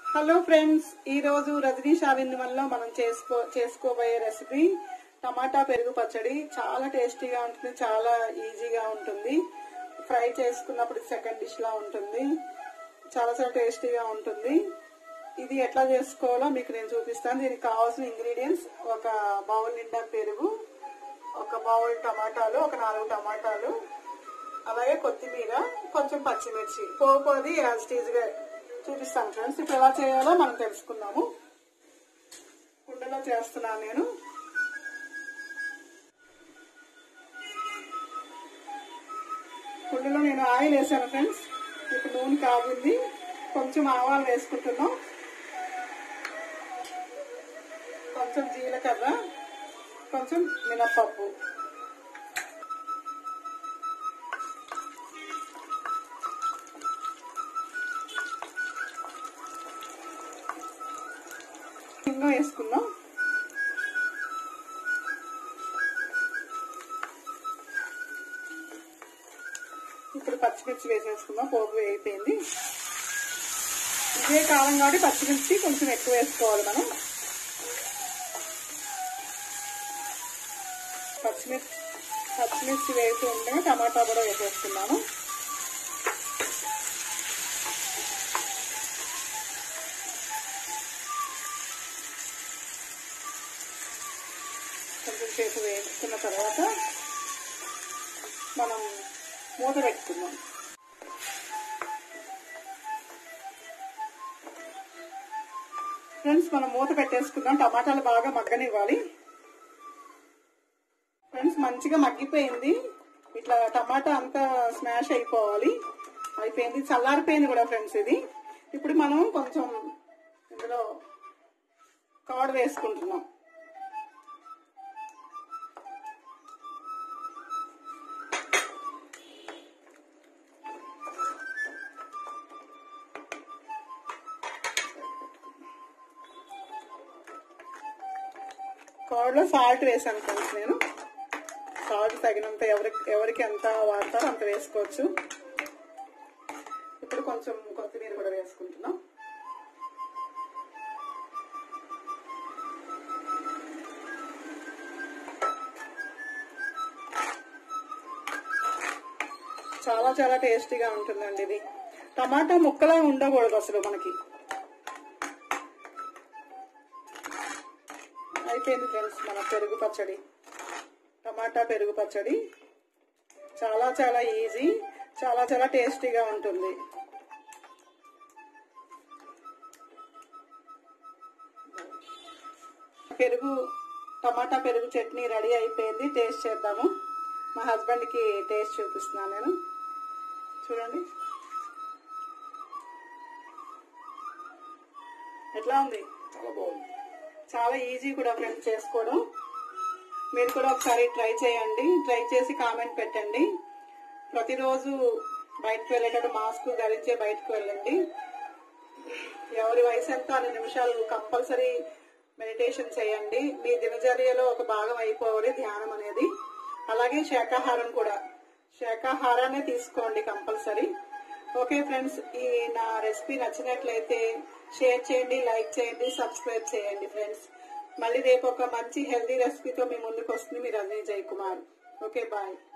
hello friends ఈ రోజు రజనీ షావిందమల్లో మనం చేసుకో చేసుకోబోయే రెసిపీ టమాటా పెరుగు పచ్చడి చాలా టేస్టీగా ఉంటుంది చాలా ఈజీగా ఉంటుంది ఫ్రై చేసుకున్నప్పుడు సెకండ్ డిష్ లా ఉంటుంది చాలా చాలా టేస్టీగా ఉంటుంది ఇది ఎట్లా చేసుకోవాలో మీకు నేను చూపిస్తాను దీనికి కావాల్సిన ఇంగ్రీడియంట్స్ ఒక బౌల్ నిండా పెరుగు ఒక బౌల్ టమాటాలు ఒక నాలుగు టమాటాలు అలాగే కొత్తిమీర కొంచెం పచ్చిమిర్చి పోపు అది యాజ్ గా చూపిస్తాను ఫ్రెండ్స్ ఇప్పుడు ఎలా చేయాలో మనం తెలుసుకుందాము కుండలో చేస్తున్నాను నేను కుండలో నేను ఆయిల్ వేసాను ఫ్రెండ్స్ ఇప్పుడు నూనె కాగింది కొంచెం ఆవాలు వేసుకుంటున్నాం కొంచెం జీలకర్ర కొంచెం మినప్పప్పు ఇంకా వేసుకుందాం ఇప్పుడు పచ్చిమిర్చి వేసేసుకుందాం పోపు వేయిపోయింది ఇదే కాలం కాబట్టి పచ్చిమిర్చి కొంచెం ఎక్కువ వేసుకోవాలి మనం పచ్చిమిర్చి పచ్చిమిర్చి వేసి ఉండగా టమాటా కూడా వేసేసుకున్నాను కొంచెం సేపు వేసుకున్న తర్వాత మనం మూత పెట్టుకుందాం ఫ్రెండ్స్ మనం మూత పెట్టేసుకుందాం టమాటాలు బాగా మగ్గనివ్వాలి ఫ్రెండ్స్ మంచిగా మగ్గిపోయింది ఇట్లా టమాటా అంతా స్మాష్ అయిపోవాలి అయిపోయింది చల్లారిపోయింది కూడా ఫ్రెండ్స్ ఇది ఇప్పుడు మనం కొంచెం ఇందులో కర్డ్ వేసుకుంటున్నాం కర్డ్లో సాల్ట్ వేసాను ఫ్రెండ్స్ నేను సాల్ట్ తగినంత ఎవరికి ఎవరికి ఎంత వాడతారో అంత వేసుకోవచ్చు ఇప్పుడు కొంచెం కొత్తిమీర కూడా వేసుకుంటున్నాం చాలా చాలా టేస్టీగా ఉంటుందండి ఇది టమాటా ముక్కలా ఉండకూడదు అసలు మనకి అయిపోయింది ఫ్రెండ్స్ మన పెరుగు పచ్చడి టమాటా పెరుగు పచ్చడి చాలా చాలా ఈజీ చాలా చాలా టేస్టీగా ఉంటుంది పెరుగు టమాటా పెరుగు చట్నీ రెడీ అయిపోయింది టేస్ట్ చేద్దాము మా హస్బెండ్కి టేస్ట్ చూపిస్తున్నాను నేను చూడండి ఎట్లా ఉంది చాలా బాగుంది చాలా ఈజీ కూడా ఫ్రెండ్స్ చేసుకోవడం మీరు కూడా ఒకసారి ట్రై చేయండి ట్రై చేసి కామెంట్ పెట్టండి ప్రతిరోజు బయటకు వెళ్ళేటప్పుడు మాస్క్ ధరించే బయటకు వెళ్ళండి ఎవరి వయసు ఎంత అన్ని నిమిషాలు కంపల్సరీ మెడిటేషన్ చేయండి మీ దినచర్యలో ఒక భాగం అయిపోవాలి ధ్యానం అనేది అలాగే శాకాహారం కూడా శాకాహారాన్ని తీసుకోండి కంపల్సరీ ఓకే ఫ్రెండ్స్ ఈ నా రెసిపీ నచ్చినట్లయితే షేర్ చేయండి లైక్ చేయండి సబ్స్క్రైబ్ చేయండి ఫ్రెండ్స్ మళ్ళీ రేపు ఒక మంచి హెల్దీ రెసిపీతో మీ ముందుకు వస్తుంది మీ రజనీ జయకుమార్ ఓకే బాయ్